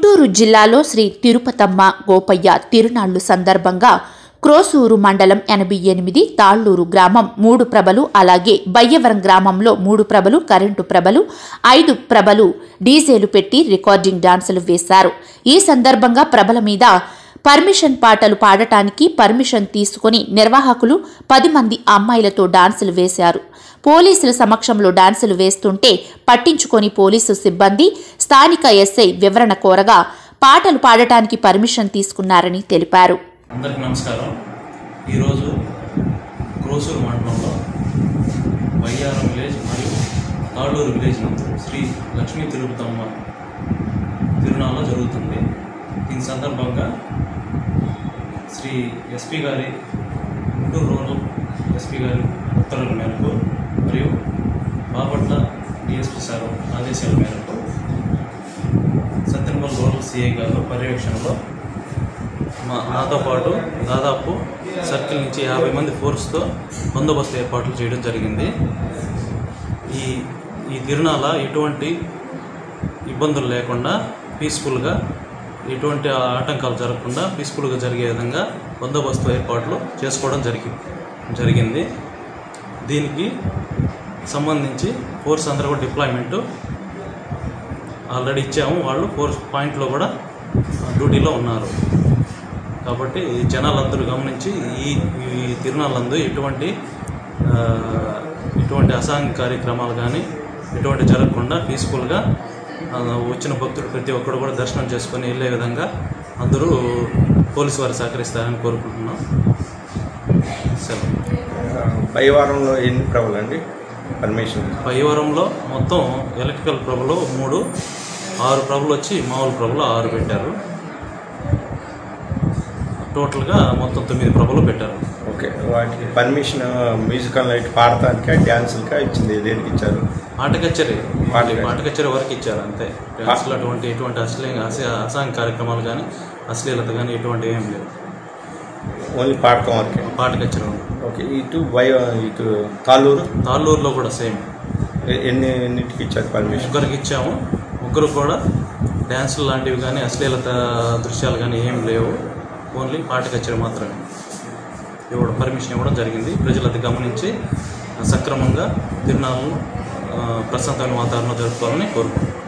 గుంటూరు జిల్లాలో శ్రీ తిరుపతమ్మ గోపయ్య తిరునాళ్లు సందర్భంగా క్రోసూరు మండలం ఎనభై ఎనిమిది తాళ్లూరు గ్రామం మూడు ప్రభలు అలాగే బయ్యవరం గ్రామంలో మూడు ప్రభలు కరెంటు ప్రభలు ఐదు ప్రభలు డీజేలు పెట్టి రికార్డింగ్ డాన్సులు వేశారు ఈ సందర్భంగా ప్రభల మీద పర్మిషన్ పాటలు పాడటానికి పర్మిషన్ తీసుకొని నిర్వాహకులు పది మంది అమ్మాయిలతో డాన్సులు వేశారు పోలీసుల సమక్షంలో డాన్సులు వేస్తుంటే పట్టించుకొని పోలీసు సిబ్బంది స్థానిక ఎస్ఐ వివరణ కోరగా పాటలు పాడటానికి పర్మిషన్ తీసుకున్నారని తెలిపారు అందరికీ నమస్కారం ఈరోజు క్రోసూరు మండలంలో వయ్యారం విలేజ్ మరియు తాళ్ళూరు విలేజ్ నందు శ్రీ లక్ష్మీ తిరుపతమ్మ తిరునాళ్ళ జరుగుతుంది దీని సందర్భంగా శ్రీ ఎస్పీ గారి గుంటూరు రూరల్ ఎస్పీ గారి ఉత్తర్వుల మేరకు మరియు బాపట్ల డిఎస్పీ సార్ ఆదేశాల మేరకు సత్యనపల్లి రూరల్ సిఐ గారు పర్యవేక్షణలో మా నాతో పాటు దాదాపు సర్కిల్ నుంచి యాభై మంది ఫోర్స్తో బందోబస్తు ఏర్పాట్లు చేయడం జరిగింది ఈ ఈ తిరునాళ ఎటువంటి ఇబ్బందులు లేకుండా పీస్ఫుల్గా ఎటువంటి ఆటంకాలు జరగకుండా పీస్ఫుల్గా జరిగే విధంగా బందోబస్తు ఏర్పాట్లు చేసుకోవడం జరిగి జరిగింది దీనికి సంబంధించి ఫోర్స్ అందరూ కూడా డిప్లాయ్మెంట్ ఆల్రెడీ ఇచ్చాము వాళ్ళు ఫోర్స్ పాయింట్లో కూడా డ్యూటీలో ఉన్నారు కాబట్టి ఈ జనాలందరూ గమనించి ఈ ఈ తిరునాళ్ళందు ఎటువంటి ఆ, ఎటువంటి అసాంఘిక కార్యక్రమాలు కానీ ఎటువంటి జరగకుండా పీస్ఫుల్గా ఆ, వచ్చిన భక్తుడు ప్రతి ఒక్కరు కూడా దర్శనం చేసుకొని వెళ్ళే విధంగా అందరూ పోలీసు వారు సహకరిస్తారని కోరుకుంటున్నాం సెలవు పై వారంలో ఎన్ని ప్రభులండి పర్మిషన్ పైవరంలో మొత్తం ఎలక్ట్రికల్ ప్రభులు మూడు ఆరు ప్రభులు వచ్చి మామూలు ప్రభులు ఆరు పెట్టారు టోటల్గా మొత్తం తొమ్మిది ప్రభులు పెట్టారు ఓకే వాటికి పర్మిషన్ మ్యూజికల్ నైట్ పాడటానికా డ్యాన్సులకా ఇచ్చింది దేనికి ఇచ్చారు పాట కచేరీ పాట ఓన్లీ పాట కచేరీ వరకు ఇచ్చారు అంతే డ్యాన్స్లో అటువంటి ఎటువంటి అశ్లీ అస- అసాంఘిక కార్యక్రమాలు కానీ అశ్లీలత కానీ ఎటువంటి ఏం లేవు ఓన్లీ పాడటం వరకే పాట కచేరీ ఉంది. ఓకే ఇటు బై ఇటు తాళ్ళూరు తాళ్ళూరులో కూడా సేమ్ ఎ- ఎన్ని ఎన్నింటికి ఇచ్చారు పర్మిషన్ ముగ్గురికి ఇచ్చాము ముగ్గురు కూడా డ్యాన్సులు లాంటివి కానీ అశ్లీలత దృశ్యాలు కానీ ఏం లేవు ఓన్లీ పాట కచేరీ మాత్రమే ఇవ్వడం పర్మిషన్ ఇవ్వడం జరిగింది ప్రజలు అది గమనించి సక్రమంగా తిరునాళ్ళను ఆ, ప్రశాంతమైన వాతావరణంలో జరుపుకోవాలని కోరుకుంటున్నాను